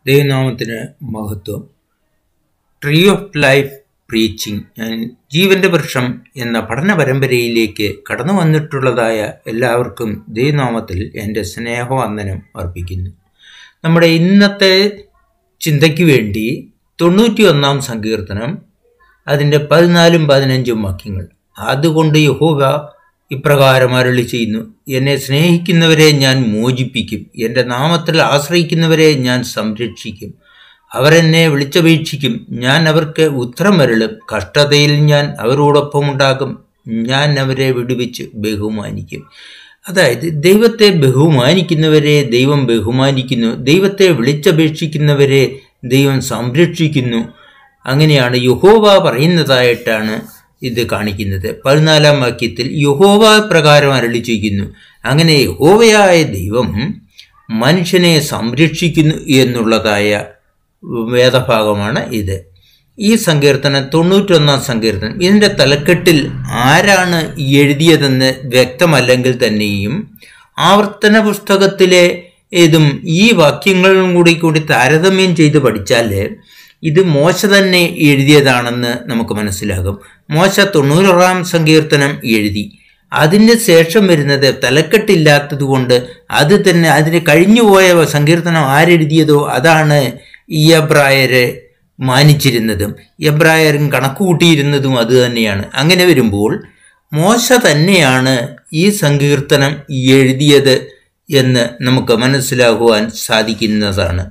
ദൈവനാമത്തിന് മഹത്വം tree of life preaching ഞാൻ ജീവന്റെ വൃക്ഷം എന്ന പഠന പരമ്പരയിലേക്ക് കടന്നു വന്നിട്ടുള്ളതായ എല്ലാവർക്കും ദൈവനാമത്തിൽ എൻ്റെ സ്നേഹവന്ദനം അർപ്പിക്കുന്നു നമ്മുടെ ഇന്നത്തെ ചിന്തയ്ക്ക് വേണ്ടി തൊണ്ണൂറ്റി ഒന്നാം സങ്കീർത്തനം അതിൻ്റെ പതിനാലും പതിനഞ്ചും വാക്യങ്ങൾ അതുകൊണ്ട് യഹോവ ഇപ്രകാരം അരുളി ചെയ്യുന്നു എന്നെ സ്നേഹിക്കുന്നവരെ ഞാൻ മോചിപ്പിക്കും എൻ്റെ നാമത്തിൽ ആശ്രയിക്കുന്നവരെ ഞാൻ സംരക്ഷിക്കും അവരെന്നെ വിളിച്ചപേക്ഷിക്കും ഞാൻ അവർക്ക് ഉത്തരം വരളും കഷ്ടതയിൽ ഞാൻ അവരോടൊപ്പം ഉണ്ടാകും ഞാൻ അവരെ വിടുവിച്ച് ബഹുമാനിക്കും അതായത് ദൈവത്തെ ബഹുമാനിക്കുന്നവരെ ദൈവം ബഹുമാനിക്കുന്നു ദൈവത്തെ വിളിച്ചപേക്ഷിക്കുന്നവരെ ദൈവം സംരക്ഷിക്കുന്നു അങ്ങനെയാണ് യഹോവ പറയുന്നതായിട്ടാണ് ഇത് കാണിക്കുന്നത് പതിനാലാം വാക്യത്തിൽ യഹോവ പ്രകാരം അരളി ചെയ്യുന്നു അങ്ങനെ യഹോവയായ ദൈവം മനുഷ്യനെ സംരക്ഷിക്കുന്നു എന്നുള്ളതായ വേദഭാഗമാണ് ഇത് ഈ സങ്കീർത്തനം തൊണ്ണൂറ്റൊന്നാം സങ്കീർത്തനം ഇതിൻ്റെ തലക്കെട്ടിൽ ആരാണ് എഴുതിയതെന്ന് വ്യക്തമല്ലെങ്കിൽ തന്നെയും ആവർത്തന പുസ്തകത്തിലെ ഇതും ഈ വാക്യങ്ങളും കൂടി കൂടി താരതമ്യം ചെയ്ത് പഠിച്ചാൽ ഇത് മോശ തന്നെ എഴുതിയതാണെന്ന് നമുക്ക് മനസ്സിലാകും മോശ തൊണ്ണൂറാം സങ്കീർത്തനം എഴുതി അതിന് ശേഷം വരുന്നത് തലക്കെട്ടില്ലാത്തത് കൊണ്ട് അത് തന്നെ അതിന് കഴിഞ്ഞുപോയ സങ്കീർത്തനം ആരെഴുതിയതോ അതാണ് ഈ എബ്രായരെ മാനിച്ചിരുന്നതും എബ്രായരും കണക്കുകൂട്ടിയിരുന്നതും അത് തന്നെയാണ് അങ്ങനെ വരുമ്പോൾ മോശ തന്നെയാണ് ഈ സങ്കീർത്തനം എഴുതിയത് എന്ന് നമുക്ക് മനസ്സിലാകുവാൻ സാധിക്കുന്നതാണ്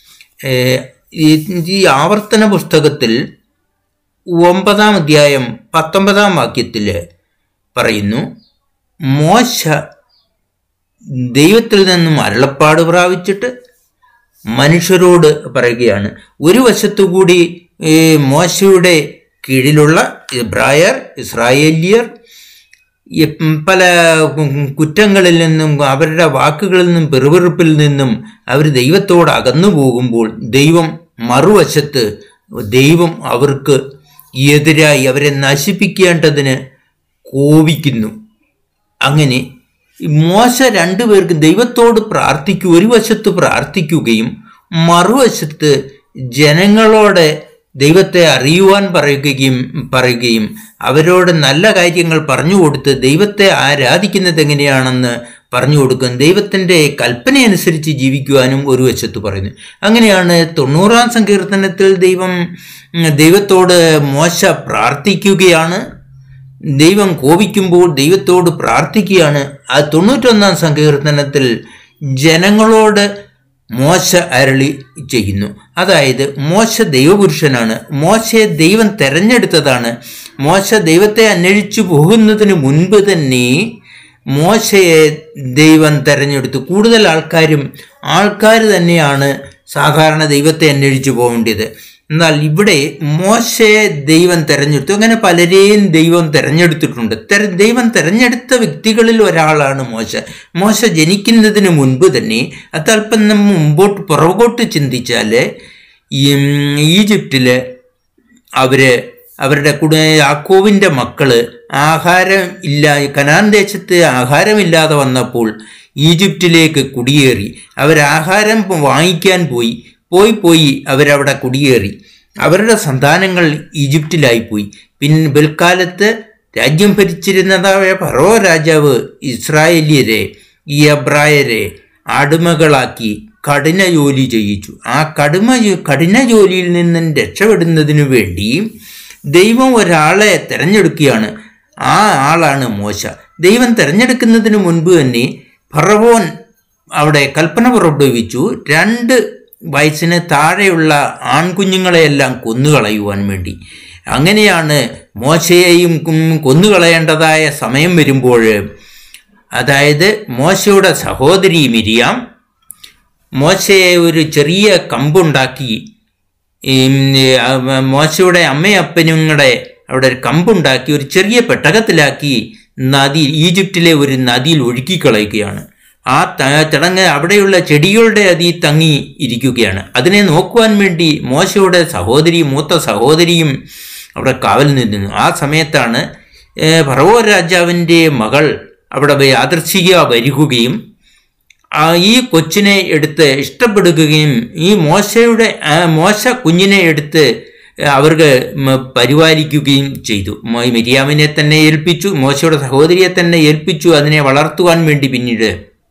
ഈ ആവർത്തന പുസ്തകത്തിൽ ഒമ്പതാം അധ്യായം പത്തൊമ്പതാം വാക്യത്തിൽ പറയുന്നു മോശ ദൈവത്തിൽ നിന്നും അരുളപ്പാട് പ്രാപിച്ചിട്ട് മനുഷ്യരോട് പറയുകയാണ് ഒരു വശത്തുകൂടി മോശയുടെ കീഴിലുള്ള ഇബ്രായർ ഇസ്രായേലിയർ പല കുറ്റങ്ങളിൽ നിന്നും അവരുടെ വാക്കുകളിൽ നിന്നും പെറുപെറുപ്പിൽ നിന്നും അവർ ദൈവത്തോട് അകന്നു പോകുമ്പോൾ ദൈവം മറുവശത്ത് ദൈവം അവർക്ക് എതിരായി അവരെ നശിപ്പിക്കേണ്ടതിന് കോപിക്കുന്നു അങ്ങനെ മോശ രണ്ടുപേർക്ക് ദൈവത്തോട് പ്രാർത്ഥിക്കു ഒരു വശത്ത് പ്രാർത്ഥിക്കുകയും മറുവശത്ത് ജനങ്ങളോട് ദൈവത്തെ അറിയുവാൻ പറയുകയും പറയുകയും അവരോട് നല്ല കാര്യങ്ങൾ പറഞ്ഞു കൊടുത്ത് ദൈവത്തെ ആരാധിക്കുന്നത് എങ്ങനെയാണെന്ന് പറഞ്ഞു കൊടുക്കും ദൈവത്തിൻ്റെ കൽപ്പനയനുസരിച്ച് ജീവിക്കുവാനും ഒരു വശത്ത് പറയുന്നു അങ്ങനെയാണ് തൊണ്ണൂറാം സങ്കീർത്തനത്തിൽ ദൈവം ദൈവത്തോട് മോശ പ്രാർത്ഥിക്കുകയാണ് ദൈവം കോപിക്കുമ്പോൾ ദൈവത്തോട് പ്രാർത്ഥിക്കുകയാണ് ആ തൊണ്ണൂറ്റൊന്നാം സങ്കീർത്തനത്തിൽ ജനങ്ങളോട് മോശ അരളി ചെയ്യുന്നു അതായത് മോശ ദൈവപുരുഷനാണ് മോശയെ ദൈവം തെരഞ്ഞെടുത്തതാണ് മോശ ദൈവത്തെ അന്വേഷിച്ചു പോകുന്നതിന് മുൻപ് തന്നെ മോശയെ ദൈവം തെരഞ്ഞെടുത്തു കൂടുതൽ ആൾക്കാരും ആൾക്കാർ തന്നെയാണ് സാധാരണ ദൈവത്തെ അന്വേഷിച്ചു പോകേണ്ടത് എന്നാൽ ഇവിടെ മോശയെ ദൈവം തെരഞ്ഞെടുത്തു അങ്ങനെ പലരെയും ദൈവം തെരഞ്ഞെടുത്തിട്ടുണ്ട് തെര ദൈവം തെരഞ്ഞെടുത്ത വ്യക്തികളിൽ ഒരാളാണ് മോശ മോശ ജനിക്കുന്നതിന് മുൻപ് തന്നെ അതല്പം മുമ്പോട്ട് പുറകോട്ട് ചിന്തിച്ചാൽ ഈജിപ്തിൽ അവര് അവരുടെ കുട യാക്കോവിൻ്റെ മക്കള് ആഹാരം ഇല്ല കനാൻ ദേശത്ത് ആഹാരമില്ലാതെ വന്നപ്പോൾ ഈജിപ്തിലേക്ക് കുടിയേറി അവരാഹാരം വാങ്ങിക്കാൻ പോയി പോയി പോയി അവരവിടെ കുടിയേറി അവരുടെ സന്താനങ്ങൾ ഈജിപ്തിലായിപ്പോയി പിന്നെ പിൽക്കാലത്ത് രാജ്യം ഭരിച്ചിരുന്നതായ ഫറോ രാജാവ് ഇസ്രായേലിയരെ ഈ അബ്രായരെ അടിമകളാക്കി കഠിന ജോലി ചെയ്യിച്ചു ആ കടുമ കഠിന ജോലിയിൽ നിന്നും രക്ഷപ്പെടുന്നതിനു വേണ്ടി ദൈവം ഒരാളെ തിരഞ്ഞെടുക്കുകയാണ് ആ ആളാണ് മോശ ദൈവം തിരഞ്ഞെടുക്കുന്നതിന് മുൻപ് തന്നെ ഫറവോൻ അവിടെ കൽപ്പന പുറപ്പെടുവിച്ചു രണ്ട് വയസ്സിന് താഴെയുള്ള ആൺകുഞ്ഞുങ്ങളെയെല്ലാം കൊന്നുകളയുവാൻ വേണ്ടി അങ്ങനെയാണ് മോശയെയും കൊന്നുകളയേണ്ടതായ സമയം വരുമ്പോൾ അതായത് മോശയുടെ സഹോദരി മിരിയാം മോശയെ ഒരു ചെറിയ കമ്പുണ്ടാക്കി മോശയുടെ അമ്മയപ്പനുങ്ങളെ അവിടെ ഒരു കമ്പുണ്ടാക്കി ഒരു ചെറിയ പെട്ടകത്തിലാക്കി നദി ഈജിപ്തിലെ ഒരു നദിയിൽ ഒഴുക്കിക്കളയുകയാണ് ആ ചടങ്ങ് അവിടെയുള്ള ചെടികളുടെ അതി തങ്ങി ഇരിക്കുകയാണ് അതിനെ നോക്കുവാൻ വേണ്ടി മോശയുടെ സഹോദരി മൂത്ത സഹോദരിയും അവിടെ കാവൽ നിന്നു ആ സമയത്താണ് ഫറവോ രാജാവിൻ്റെ മകൾ അവിടെ യാദർശിക വരികയും ആ ഈ കൊച്ചിനെ എടുത്ത് ഇഷ്ടപ്പെടുകയും ഈ മോശയുടെ ആ മോശ കുഞ്ഞിനെ എടുത്ത് അവർക്ക് മ- പരിപാലിക്കുകയും ചെയ്തു മോ- മിരിയാമിനെ തന്നെ ഏൽപ്പിച്ചു മോശയുടെ സഹോദരിയെ തന്നെ ഏൽപ്പിച്ചു അതിനെ വളർത്തുവാൻ വേണ്ടി പിന്നീട്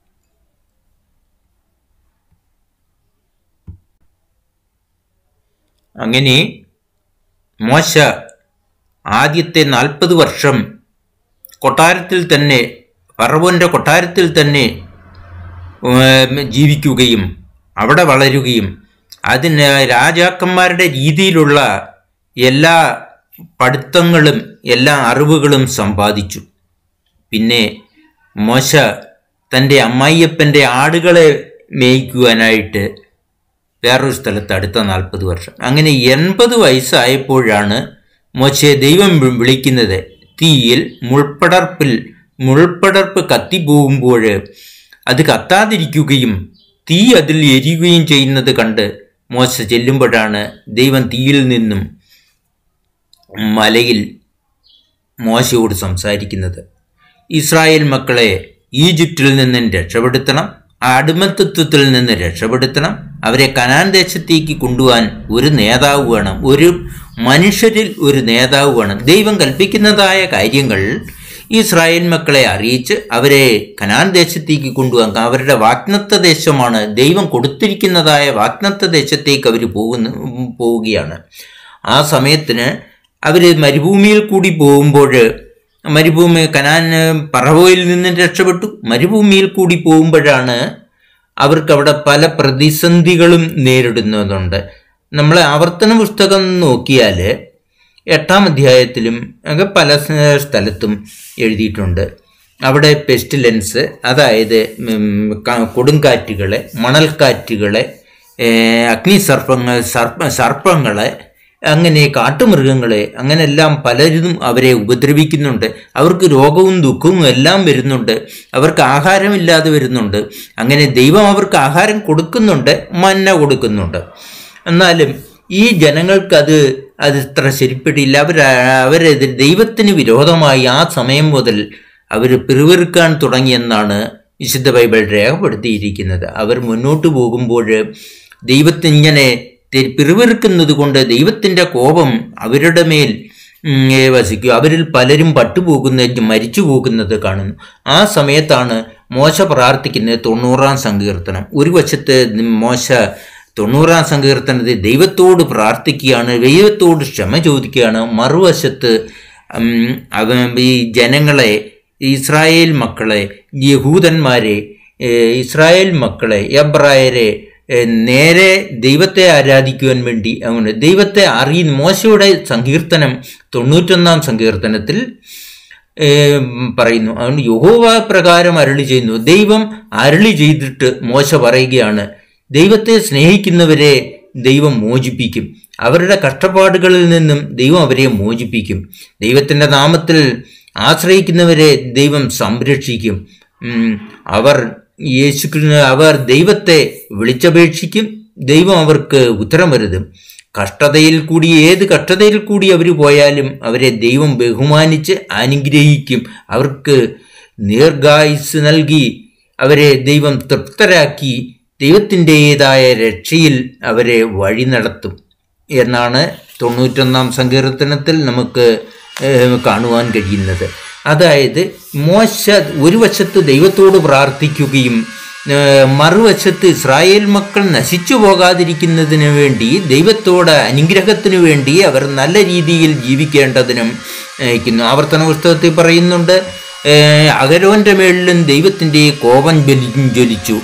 അങ്ങനെ മോശ ആദ്യത്തെ നാൽപ്പത് വർഷം കൊട്ടാരത്തിൽ തന്നെ ഫറവോന്റെ കൊട്ടാരത്തിൽ തന്നെ ഉം, ജീവിക്കുകയും അവിടെ വളരുകയും അതിന് രാജാക്കന്മാരുടെ രീതിയിലുള്ള എല്ലാ പഠിത്തങ്ങളും എല്ലാ അറിവുകളും സമ്പാദിച്ചു പിന്നെ മോശ തൻ്റെ അമ്മായിയപ്പൻ്റെ ആടുകളെ മേയ്ക്കുവാനായിട്ട് വേറൊരു സ്ഥലത്ത് അടുത്ത നാൽപ്പത് വർഷം അങ്ങനെ എൺപത് വയസ്സായപ്പോഴാണ് മോശയെ ദൈവം വി- വിളിക്കുന്നത് തീയിൽ മുൾപ്പടർപ്പിൽ മുൾപ്പടർപ്പ് കത്തിപ്പോകുമ്പോൾ അത് കത്താതിരിക്കുകയും തീ അതിൽ എരിയുകയും ചെയ്യുന്നത് കണ്ട് മോശ ചെല്ലുമ്പോഴാണ് ദൈവം തീയിൽ നിന്നും മലയിൽ മോശയോട് സംസാരിക്കുന്നത് ഇസ്രായേൽ മക്കളെ ഈജിപ്തിൽ നിന്നും രക്ഷപ്പെടുത്തണം ആ അടിമത്തത്വത്തിൽ നിന്ന് രക്ഷപ്പെടുത്തണം അവരെ കനാൻ ദേശത്തേക്ക് കൊണ്ടുപോകാൻ ഒരു നേതാവ് വേണം ഒരു മനുഷ്യരിൽ ഒരു നേതാവ് വേണം ദൈവം കൽപ്പിക്കുന്നതായ കാര്യങ്ങൾ ഇസ്രായേൽ മക്കളെ അറിയിച്ച് അവരെ കനാൻ ദേശത്തേക്ക് കൊണ്ടുപോകാൻ അവരുടെ വാഗ്നത്ത ദേശമാണ് ദൈവം കൊടുത്തിരിക്കുന്നതായ വാഗ്നത്ത ദേശത്തേക്ക് അവർ പോകുന്ന പോവുകയാണ് ആ സമയത്തിന് അവർ മരുഭൂമിയിൽ കൂടി പോകുമ്പോൾ മരുഭൂമി കനാൻ പറവോയിൽ നിന്നും രക്ഷപ്പെട്ടു മരുഭൂമിയിൽ കൂടി പോകുമ്പോഴാണ് അവർക്ക് അവിടെ പല പ്രതിസന്ധികളും നേരിടുന്നതുണ്ട് നമ്മൾ ആവർത്തന പുസ്തകം നോക്കിയാൽ എട്ടാം അധ്യായത്തിലും ഒക്കെ പല സ് സ്ഥലത്തും എഴുതിയിട്ടുണ്ട് അവിടെ പെസ്റ്റിലൻസ് അതായത് ഉം, ക- കൊടുങ്കാറ്റുകളെ മണൽക്കാറ്റുകളെ ഏഹ്, അഗ്നിസർപ്പങ്ങൾ സർപ്പ സർപ്പങ്ങളെ അങ്ങനെ കാട്ടുമൃഗങ്ങളെ അങ്ങനെല്ലാം പലരും അവരെ ഉപദ്രവിക്കുന്നുണ്ട് അവർക്ക് രോഗവും ദുഃഖവും എല്ലാം വരുന്നുണ്ട് അവർക്ക് ആഹാരമില്ലാതെ വരുന്നുണ്ട് അങ്ങനെ ദൈവം അവർക്ക് ആഹാരം കൊടുക്കുന്നുണ്ട് മന്ന കൊടുക്കുന്നുണ്ട് എന്നാലും ഈ ജനങ്ങൾക്കത് അത് ഇത്ര ശരിപ്പെട്ടില്ല അവർ അവരെതിർ ദൈവത്തിന് വിരോധമായി ആ സമയം മുതൽ അവർ പിറുവിറുക്കാൻ തുടങ്ങിയെന്നാണ് വിശുദ്ധ ബൈബിൾ രേഖപ്പെടുത്തിയിരിക്കുന്നത് അവർ മുന്നോട്ട് പോകുമ്പോൾ ദൈവത്തിങ്ങനെ തെ- പിറുവിറുക്കുന്നത് കൊണ്ട് ദൈവത്തിൻ്റെ കോപം അവരുടെ മേൽ ഉം, ഏ, വസിക്കും അവരിൽ പലരും പട്ടുപോകുന്ന മരിച്ചു പോകുന്നത് കാണുന്നു ആ സമയത്താണ് മോശ പ്രാർത്ഥിക്കുന്നത് തൊണ്ണൂറാം സങ്കീർത്തനം ഒരു വശത്ത് മോശ തൊണ്ണൂറാം സങ്കീർത്തനത്തിൽ ദൈവത്തോട് പ്രാർത്ഥിക്കുകയാണ് ദൈവത്തോട് ക്ഷമ ചോദിക്കുകയാണ് മറുവശത്ത് ഉം, അവ ഈ ജനങ്ങളെ ഇസ്രായേൽ മക്കളെ യഹൂദന്മാരെ ഏ, ഇസ്രായേൽ മക്കളെ എബ്രായരെ ഏ, നേരെ ദൈവത്തെ ആരാധിക്കുവാൻ വേണ്ടി അങ്ങനെ ദൈവത്തെ അറിയുന്ന മോശയുടെ സങ്കീർത്തനം തൊണ്ണൂറ്റൊന്നാം സങ്കീർത്തനത്തിൽ ഏ, പറയുന്നു അതുകൊണ്ട് യഹോവ പ്രകാരം അരളി ചെയ്യുന്നു ദൈവം അരളി ചെയ്തിട്ട് മോശ പറയുകയാണ് ദൈവത്തെ സ്നേഹിക്കുന്നവരെ ദൈവം മോചിപ്പിക്കും അവരുടെ കഷ്ടപ്പാടുകളിൽ നിന്നും ദൈവം അവരെ മോചിപ്പിക്കും ദൈവത്തിൻ്റെ നാമത്തിൽ ആശ്രയിക്കുന്നവരെ ദൈവം സംരക്ഷിക്കും ഉം, അവർ യേശു അവർ ദൈവത്തെ വിളിച്ചപേക്ഷിക്കും ദൈവം അവർക്ക് ഉത്തരം വരുതും കഷ്ടതയിൽ കൂടി ഏത് കഷ്ടതയിൽ കൂടി അവർ പോയാലും അവരെ ദൈവം ബഹുമാനിച്ച് അനുഗ്രഹിക്കും അവർക്ക് ദീർഘായുസ് നൽകി അവരെ ദൈവം തൃപ്തരാക്കി ദൈവത്തിൻ്റെതായ രക്ഷയിൽ അവരെ വഴി നടത്തും എന്നാണ് തൊണ്ണൂറ്റൊന്നാം സങ്കീർത്തനത്തിൽ നമുക്ക് ഏഹ്, കാണുവാൻ കഴിയുന്നത് അതായത് മോശ ഒരു വശത്ത് ദൈവത്തോട് പ്രാർത്ഥിക്കുകയും ഏഹ്, മറുവശത്ത് ഇസ്രായേൽ മക്കൾ നശിച്ചു പോകാതിരിക്കുന്നതിന് വേണ്ടി ദൈവത്തോട് അനുഗ്രഹത്തിന് വേണ്ടി അവർ നല്ല രീതിയിൽ ജീവിക്കേണ്ടതിനും അയക്കുന്നു ആവർത്തന പുസ്തകത്തിൽ പറയുന്നുണ്ട് ഏഹ്, അഗരോന്റെ മേളിലും ദൈവത്തിൻ്റെ കോപം ജ്വലി ജ്വലിച്ചു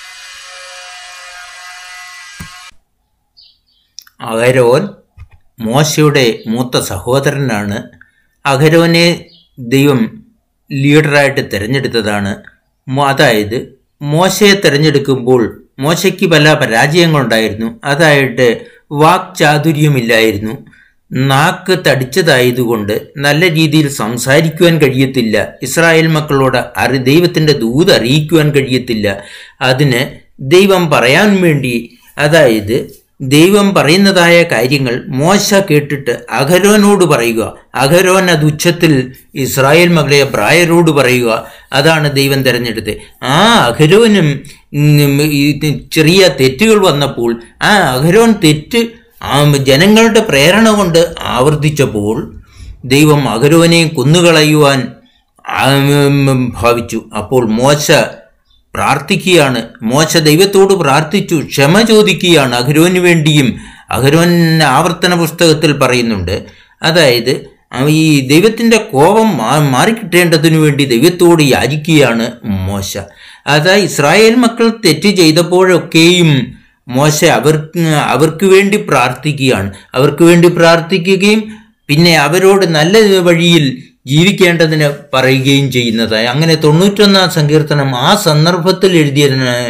അഹരോൻ മോശയുടെ മൂത്ത സഹോദരനാണ് അഹരോനെ ദൈവം ലീഡറായിട്ട് തിരഞ്ഞെടുത്തതാണ് മോ- അതായത് മോശയെ തിരഞ്ഞെടുക്കുമ്പോൾ മോശയ്ക്ക് പല പരാജയങ്ങളുണ്ടായിരുന്നു അതായിട്ട് വാക്ചാതുര്യമില്ലായിരുന്നു നാക്ക് തടിച്ചതായതുകൊണ്ട് നല്ല രീതിയിൽ സംസാരിക്കുവാൻ കഴിയത്തില്ല ഇസ്രായേൽ മക്കളോട് അറി ദൈവത്തിൻ്റെ ദൂത് അറിയിക്കുവാൻ കഴിയത്തില്ല അതിന് ദൈവം പറയാൻ വേണ്ടി അതായത് ദൈവം പറയുന്നതായ കാര്യങ്ങൾ മോശ കേട്ടിട്ട് അഹരോനോട് പറയുക അഹരോൻ അത് ഉച്ചത്തിൽ ഇസ്രായേൽ മകളെ ബ്രായരോട് പറയുക അതാണ് ദൈവം തിരഞ്ഞെടുത്തത് ആ അഹരോനും ഉം, ഈ ചെറിയ തെറ്റുകൾ വന്നപ്പോൾ ആ അഹരോൻ തെറ്റ് ആ ജനങ്ങളുടെ പ്രേരണ കൊണ്ട് ആവർത്തിച്ചപ്പോൾ ദൈവം അഹരോനെ കൊന്നുകളയുവാൻ ആ, ഉം, ഭാവിച്ചു അപ്പോൾ മോശ പ്രാർത്ഥിക്കുകയാണ് മോശ ദൈവത്തോട് പ്രാർത്ഥിച്ചു ക്ഷമ ചോദിക്കുകയാണ് അഹരോന് വേണ്ടിയും അഹരോൻ ആവർത്തന പുസ്തകത്തിൽ പറയുന്നുണ്ട് അതായത് അവ ഈ ദൈവത്തിൻ്റെ കോപം മാ- മാറിക്കിട്ടേണ്ടതിനു വേണ്ടി ദൈവത്തോട് യാചിക്കുകയാണ് മോശ അതായത് ഇസ്രായേൽ മക്കൾ തെറ്റ് ചെയ്തപ്പോഴൊക്കെയും മോശ അവർക്ക് അവർക്ക് വേണ്ടി പ്രാർത്ഥിക്കുകയാണ് അവർക്ക് വേണ്ടി പ്രാർത്ഥിക്കുകയും പിന്നെ അവരോട് നല്ല വഴിയിൽ ജീവിക്കേണ്ടതിന് പറയുകയും ചെയ്യുന്നതായി അങ്ങനെ തൊണ്ണൂറ്റൊന്നാം സങ്കീർത്തനം ആ സന്ദർഭത്തിൽ എഴുതിയ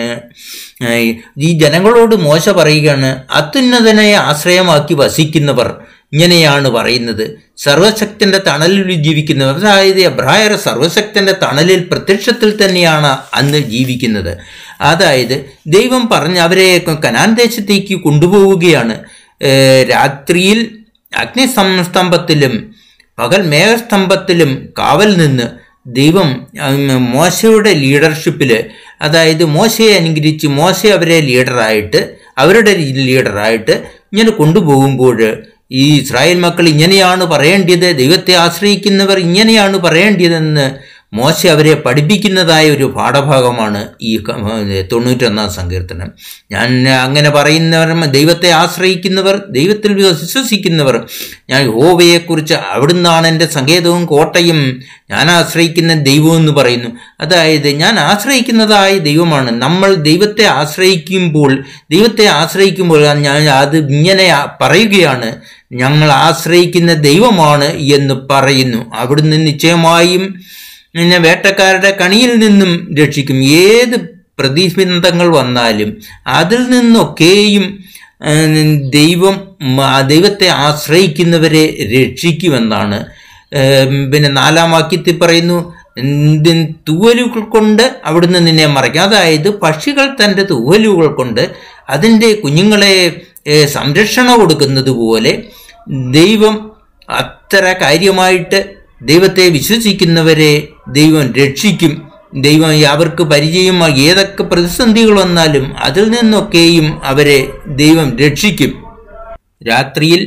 ഏഹ്, ഈ ജനങ്ങളോട് മോശ പറയുകയാണ് അത്യുന്നതനെ ആശ്രയമാക്കി വസിക്കുന്നവർ ഇങ്ങനെയാണ് പറയുന്നത് സർവശക്തന്റെ തണലിൽ ജീവിക്കുന്നവർ അതായത് എബ്രായർ സർവശക്തന്റെ തണലിൽ പ്രത്യക്ഷത്തിൽ തന്നെയാണ് അന്ന് ജീവിക്കുന്നത് അതായത് ദൈവം പറഞ്ഞ് അവരെ കനാൻ ദേശത്തേക്ക് കൊണ്ടുപോവുകയാണ് ഏഹ്, രാത്രിയിൽ അഗ്നിസ്തംഭത്തിലും പകൽ മേഘസ്തംഭത്തിലും കാവൽ നിന്ന് ദൈവം ഉം, മോശയുടെ ലീഡർഷിപ്പിൽ അതായത് മോശയെ അനുകരിച്ച് മോശ അവരെ ലീഡറായിട്ട് അവരുടെ ലീഡറായിട്ട് ഇങ്ങനെ കൊണ്ടുപോകുമ്പോൾ ഈ ഇസ്രായേൽ മക്കൾ ഇങ്ങനെയാണ് പറയേണ്ടത് ദൈവത്തെ ആശ്രയിക്കുന്നവർ ഇങ്ങനെയാണ് പറയേണ്ടതെന്ന് മോശ അവരെ പഠിപ്പിക്കുന്നതായ ഒരു പാഠഭാഗമാണ് ഈ ക- തൊണ്ണൂറ്റൊന്നാം സങ്കീർത്തനം ഞാൻ അങ്ങനെ പറയുന്നവർ ദൈവത്തെ ആശ്രയിക്കുന്നവർ ദൈവത്തിൽ വിശ്വസിക്കുന്നവർ ഞാൻ യഹോവയെക്കുറിച്ച് അവിടുന്നാണ് എൻ്റെ സങ്കേതവും കോട്ടയും ഞാൻ ആശ്രയിക്കുന്ന ദൈവം എന്ന് പറയുന്നു അതായത് ഞാൻ ആശ്രയിക്കുന്നതായ ദൈവമാണ് നമ്മൾ ദൈവത്തെ ആശ്രയിക്കുമ്പോൾ ദൈവത്തെ ആശ്രയിക്കുമ്പോൾ ഞാൻ അത് ഇങ്ങനെ പറയുകയാണ് ഞങ്ങൾ ആശ്രയിക്കുന്ന ദൈവമാണ് എന്ന് പറയുന്നു അവിടുന്ന് നിശ്ചയമായും പിന്നെ വേട്ടക്കാരുടെ കണിയിൽ നിന്നും രക്ഷിക്കും ഏത് പ്രതിബന്ധങ്ങൾ വന്നാലും അതിൽ നിന്നൊക്കെയും ആ, ദൈവം മ- ദൈവത്തെ ആശ്രയിക്കുന്നവരെ രക്ഷിക്കുമെന്നാണ് ഏം, പിന്നെ നാലാം വാക്യത്തിൽ പറയുന്നു എന്തിൻ തൂവലുകൾ കൊണ്ട് അവിടുന്ന് നിന്നെ മറയ്ക്കും അതായത് പക്ഷികൾ തൻ്റെ തൂവലുകൾ കൊണ്ട് അതിൻ്റെ കുഞ്ഞുങ്ങളെ ഏ, സംരക്ഷണ കൊടുക്കുന്നത് പോലെ ദൈവം അത്ര കാര്യമായിട്ട് ദൈവത്തെ വിശ്വസിക്കുന്നവരെ ദൈവം രക്ഷിക്കും ദൈവം അവർക്ക് പരിചയം ഏതൊക്കെ പ്രതിസന്ധികൾ വന്നാലും അതിൽ നിന്നൊക്കെയും അവരെ ദൈവം രക്ഷിക്കും രാത്രിയിൽ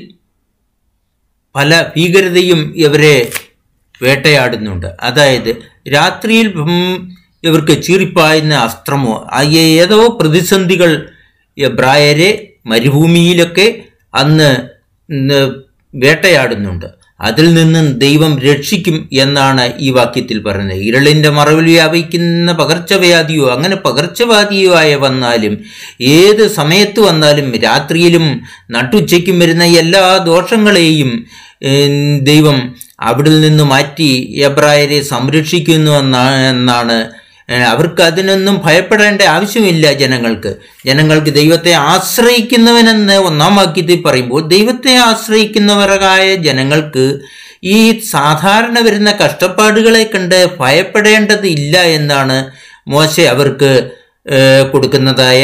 പല ഭീകരതയും ഇവരെ വേട്ടയാടുന്നുണ്ട് അതായത് രാത്രിയിൽ ഉം, ഇവർക്ക് ചീറിപ്പായുന്ന അസ്ത്രമോ ആ ഏതോ പ്രതിസന്ധികൾ എബ്രായരെ മരുഭൂമിയിലൊക്കെ അന്ന് ഇന്ന് വേട്ടയാടുന്നുണ്ട് അതിൽ നിന്നും ദൈവം രക്ഷിക്കും എന്നാണ് ഈ വാക്യത്തിൽ പറയുന്നത് ഇരളിൻ്റെ മറവിൽ വ്യാപിക്കുന്ന പകർച്ചവ്യാധിയോ അങ്ങനെ പകർച്ചവ്യാധിയോ ആയ വന്നാലും ഏത് സമയത്ത് വന്നാലും രാത്രിയിലും നട്ടുച്ചയ്ക്കും വരുന്ന എല്ലാ ദോഷങ്ങളെയും ഏം, ദൈവം അവിടെ നിന്ന് മാറ്റി എബ്രായരെ സംരക്ഷിക്കുന്നു എന്നാ- എന്നാണ് ഏഹ് അവർക്ക് അതിനൊന്നും ഭയപ്പെടേണ്ട ആവശ്യമില്ല ജനങ്ങൾക്ക് ജനങ്ങൾക്ക് ദൈവത്തെ ആശ്രയിക്കുന്നവനെന്ന് ഒന്നാം വാക്യത്തിൽ പറയുമ്പോൾ ദൈവത്തെ ആശ്രയിക്കുന്നവരായ ജനങ്ങൾക്ക് ഈ സാധാരണ വരുന്ന കഷ്ടപ്പാടുകളെ കണ്ട് ഭയപ്പെടേണ്ടത് ഇല്ല എന്നാണ് മോശ അവർക്ക് ഏഹ് കൊടുക്കുന്നതായ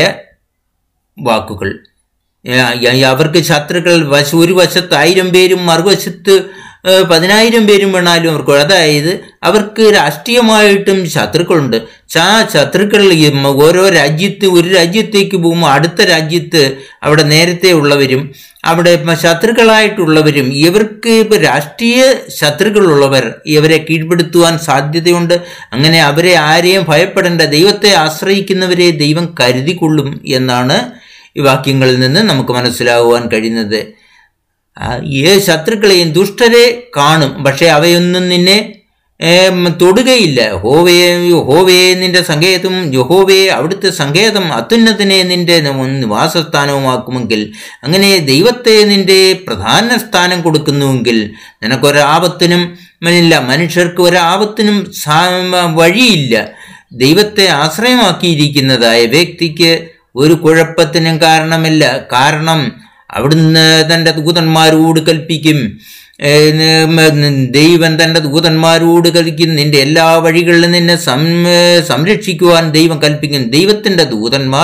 വാക്കുകൾ ഏഹ് അവർക്ക് ശത്രുക്കൾ വശ ഒരു വശത്ത് ആയിരം പേരും മറുവശത്ത് ഏഹ് പതിനായിരം പേരും വേണാലും അവർക്ക് അതായത് അവർക്ക് രാഷ്ട്രീയമായിട്ടും ശത്രുക്കളുണ്ട് ആ ശത്രുക്കൾ ഈ മ- ഓരോ രാജ്യത്ത് ഒരു രാജ്യത്തേക്ക് പോകുമ്പോൾ അടുത്ത രാജ്യത്ത് അവിടെ നേരത്തെ ഉള്ളവരും അവിടെ ഇപ്പം ശത്രുക്കളായിട്ടുള്ളവരും ഇവർക്ക് ഇപ്പം രാഷ്ട്രീയ ശത്രുക്കളുള്ളവർ ഇവരെ കീഴ്പ്പെടുത്തുവാൻ സാധ്യതയുണ്ട് അങ്ങനെ അവരെ ആരെയും ഭയപ്പെടേണ്ട ദൈവത്തെ ആശ്രയിക്കുന്നവരെ ദൈവം കരുതിക്കൊള്ളും എന്നാണ് ഈ വാക്യങ്ങളിൽ നിന്ന് നമുക്ക് മനസ്സിലാകുവാൻ കഴിയുന്നത് ആ, ഏ ശത്രുക്കളെയും ദുഷ്ടരെ കാണും പക്ഷെ അവയൊന്നും നിന്നെ ഏം, തൊടുകയില്ല ഹോവയെ ഹോവയെ നിന്റെ സങ്കേതം യഹോവയെ അവിടുത്തെ സങ്കേതം അത്യുന്നതിനെ നിന്റെ വാസസ്ഥാനവുമാക്കുമെങ്കിൽ അങ്ങനെ ദൈവത്തെ നിന്റെ പ്രധാന സ്ഥാനം കൊടുക്കുന്നുവെങ്കിൽ നിനക്കൊരാപത്തിനും ഇല്ല മനുഷ്യർക്ക് ഒരാപത്തിനും സാ- വഴിയില്ല ദൈവത്തെ ആശ്രയമാക്കിയിരിക്കുന്നതായ വ്യക്തിക്ക് ഒരു കുഴപ്പത്തിനും കാരണമില്ല കാരണം അവിടുന്ന് തൻ്റെ ദൂതന്മാരോട് കൽപ്പിക്കും ഏ, ന- ദൈവം തൻ്റെ ദൂതന്മാരോട് കൽപ്പിക്കും നിന്റെ എല്ലാ വഴികളിലും നിന്നെ സം സംരക്ഷിക്കുവാൻ ദൈവം കൽപ്പിക്കും ദൈവത്തിൻ്റെ ദൂതന്മാർ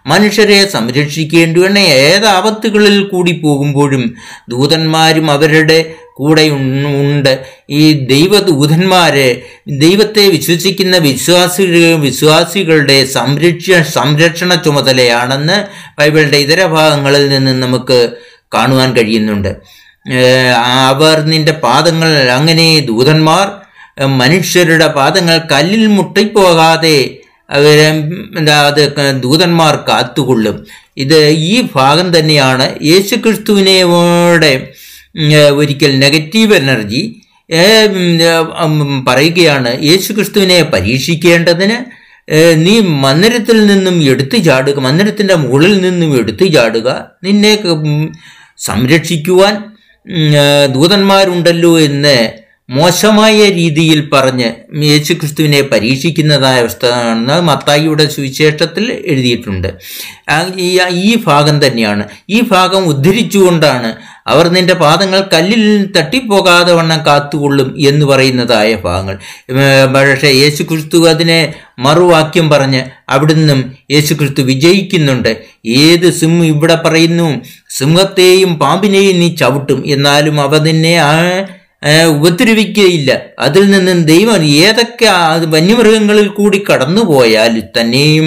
മനുഷ്യരെ സംരക്ഷിക്കേണ്ടി വന്ന ഏത് ആപത്തുകളിൽ കൂടി പോകുമ്പോഴും ദൂതന്മാരും അവരുടെ കൂടെ ഉൺ- ഉണ്ട് ഈ ദൈവദൂതന്മാര് ദൈവത്തെ വിശ്വസിക്കുന്ന വിശ്വാസി വിശ്വാസികളുടെ സംരക്ഷ സംരക്ഷണ ചുമതലയാണെന്ന് ബൈബിളിന്റെ ഇതര ഭാഗങ്ങളിൽ നിന്ന് നമുക്ക് കാണുവാൻ കഴിയുന്നുണ്ട് ഏഹ് അവർ നിന്റെ പാദങ്ങൾ അങ്ങനെ ദൂതന്മാർ ഏഹ് മനുഷ്യരുടെ പാദങ്ങൾ കല്ലിൽ മുട്ടിപ്പോകാതെ അവരെ എന്താ അത് ക- ദൂതന്മാർ കാത്തുകൊള്ളും ഇത് ഈ ഭാഗം തന്നെയാണ് യേശുക്രിസ്തുവിനെയോടെ ഏഹ് ഒരിക്കൽ നെഗറ്റീവ് എനർജി ഏഹ് ഉം, ഉം, പറയുകയാണ് യേശുക്രിസ്തുവിനെ പരീക്ഷിക്കേണ്ടതിന് ഏഹ് നീ മന്ദിരത്തിൽ നിന്നും എടുത്തു ചാടുക മന്ദിരത്തിൻ്റെ മുകളിൽ നിന്നും എടുത്തു ചാടുക നിന്നെ ഉം, സംരക്ഷിക്കുവാൻ ഉം, ഏഹ് ദൂതന്മാരുണ്ടല്ലോ എന്ന് മോശമായ രീതിയിൽ പറഞ്ഞ് യേശുക്രിസ്തുവിനെ പരീക്ഷിക്കുന്നതായ അവസ്ഥ മത്തായിയുടെ സുവിശേഷത്തിൽ എഴുതിയിട്ടുണ്ട് ആ, ഈ ഈ ഭാഗം തന്നെയാണ് ഈ ഭാഗം ഉദ്ധരിച്ചുകൊണ്ടാണ് അവർ നിന്റെ പാദങ്ങൾ കല്ലിൽ തട്ടിപ്പോകാതെ വണ്ണം കാത്തുകൊള്ളും എന്ന് പറയുന്നതായ ഭാഗങ്ങൾ ഏർ പക്ഷേ യേശുക്രിസ്തു അതിനെ മറുവാക്യം പറഞ്ഞ് അവിടുന്നും യേശുക്രിസ്തു വിജയിക്കുന്നുണ്ട് ഏത് സിംഹം ഇവിടെ പറയുന്നു സിംഹത്തെയും പാമ്പിനെയും നീ ചവിട്ടും എന്നാലും അവ നിന്നെ ആ ഏ, ഉപദ്രവിക്കുകയില്ല അതിൽ നിന്നും ദൈവം ഏതൊക്കെ ആ വന്യമൃഗങ്ങളിൽ കൂടി കടന്നുപോയാൽ തന്നെയും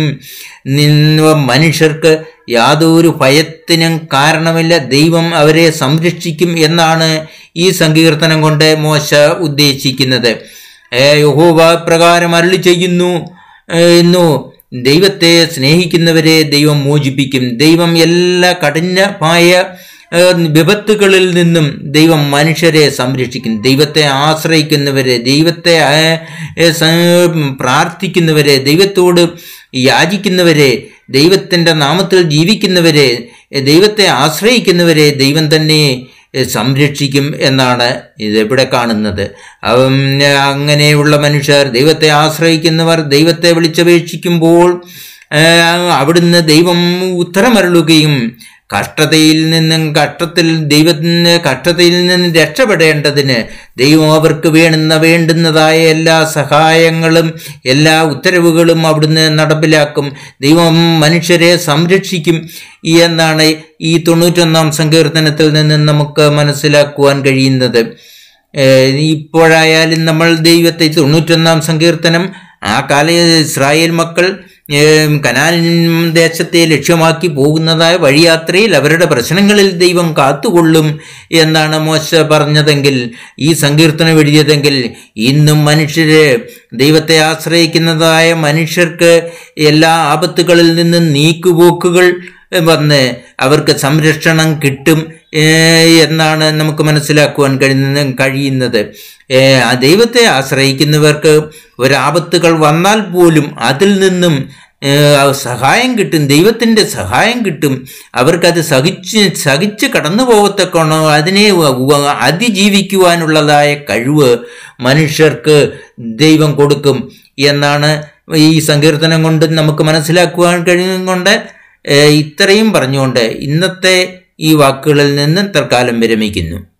നിന്ന് മനുഷ്യർക്ക് യാതൊരു ഭയത്തിനും കാരണമില്ല ദൈവം അവരെ സംരക്ഷിക്കും എന്നാണ് ഈ സങ്കീർത്തനം കൊണ്ട് മോശ ഉദ്ദേശിക്കുന്നത് ഏ, യഹോവ പ്രകാരം അരുളി ചെയ്യുന്നു ഏ, എന്നു ദൈവത്തെ സ്നേഹിക്കുന്നവരെ ദൈവം മോചിപ്പിക്കും ദൈവം എല്ലാ കഠിനമായ ഏഹ് വിപത്തുകളിൽ നിന്നും ദൈവം മനുഷ്യരെ സംരക്ഷിക്കും ദൈവത്തെ ആശ്രയിക്കുന്നവരെ ദൈവത്തെ ആ- ഏ സ- പ്രാർത്ഥിക്കുന്നവരെ ദൈവത്തോട് യാചിക്കുന്നവരെ ദൈവത്തിൻ്റെ നാമത്തിൽ ജീവിക്കുന്നവരെ ഏ, ദൈവത്തെ ആശ്രയിക്കുന്നവരെ ദൈവം തന്നെ ഏ, സംരക്ഷിക്കും എന്നാണ് ഇതെവിടെ കാണുന്നത് അവൻ, ഏ, അങ്ങനെയുള്ള മനുഷ്യർ ദൈവത്തെ ആശ്രയിക്കുന്നവർ ദൈവത്തെ വിളിച്ചപേക്ഷിക്കുമ്പോൾ ഏ, അവിടുന്ന് ദൈവം ഉത്തരമരുളുകയും കഷ്ടതയിൽ നിന്നും കഷ്ടത്തിൽ ദൈവത്തിന് കഷ്ടതയിൽ നിന്ന് രക്ഷപ്പെടേണ്ടതിന് ദൈവം അവർക്ക് വേണ്ടുന്ന വേണ്ടുന്നതായ എല്ലാ സഹായങ്ങളും എല്ലാ ഉത്തരവുകളും അവിടുന്ന് നടപ്പിലാക്കും ദൈവം മനുഷ്യരെ സംരക്ഷിക്കും എന്നാണ് ഈ തൊണ്ണൂറ്റൊന്നാം സങ്കീർത്തനത്തിൽ നിന്ന് നമുക്ക് മനസ്സിലാക്കുവാൻ കഴിയുന്നത് ഏഹ് ഇപ്പോഴായാലും നമ്മൾ ദൈവത്തെ തൊണ്ണൂറ്റൊന്നാം സങ്കീർത്തനം ആ കാല ഇസ്രായേൽ മക്കൾ ഏഹ് കനാൻ ദേശത്തെ ലക്ഷ്യമാക്കി പോകുന്നതായ വഴിയാത്രയിൽ അവരുടെ പ്രശ്നങ്ങളിൽ ദൈവം കാത്തുകൊള്ളും എന്നാണ് മോശ പറഞ്ഞതെങ്കിൽ ഈ സങ്കീർത്തനം എഴുതിയതെങ്കിൽ ഇന്നും മനുഷ്യര് ദൈവത്തെ ആശ്രയിക്കുന്നതായ മനുഷ്യർക്ക് എല്ലാ ആപത്തുകളിൽ നിന്നും നീക്കുപോക്കുകൾ വന്ന് അവർക്ക് സംരക്ഷണം കിട്ടും ഏഹ് എന്നാണ് നമുക്ക് മനസ്സിലാക്കുവാൻ കഴിയുന്ന കഴിയുന്നത് ഏഹ് ആ ദൈവത്തെ ആശ്രയിക്കുന്നവർക്ക് ഒരാപത്തുകൾ വന്നാൽ പോലും അതിൽ നിന്നും ഏഹ് സഹായം കിട്ടും ദൈവത്തിൻ്റെ സഹായം കിട്ടും അവർക്കത് സഹിച്ച് സഹിച്ച് കടന്നു പോകത്തക്കണോ അതിനെ വ- വ- അതിജീവിക്കുവാനുള്ളതായ കഴിവ് മനുഷ്യർക്ക് ദൈവം കൊടുക്കും എന്നാണ് ഈ സങ്കീർത്തനം കൊണ്ട് നമുക്ക് മനസ്സിലാക്കുവാൻ കഴിയുന്നുകൊണ്ട് ഏഹ് ഇത്രയും പറഞ്ഞുകൊണ്ട് ഇന്നത്തെ ഈ വാക്കുകളിൽ നിന്ന് തൽക്കാലം വിരമിക്കുന്നു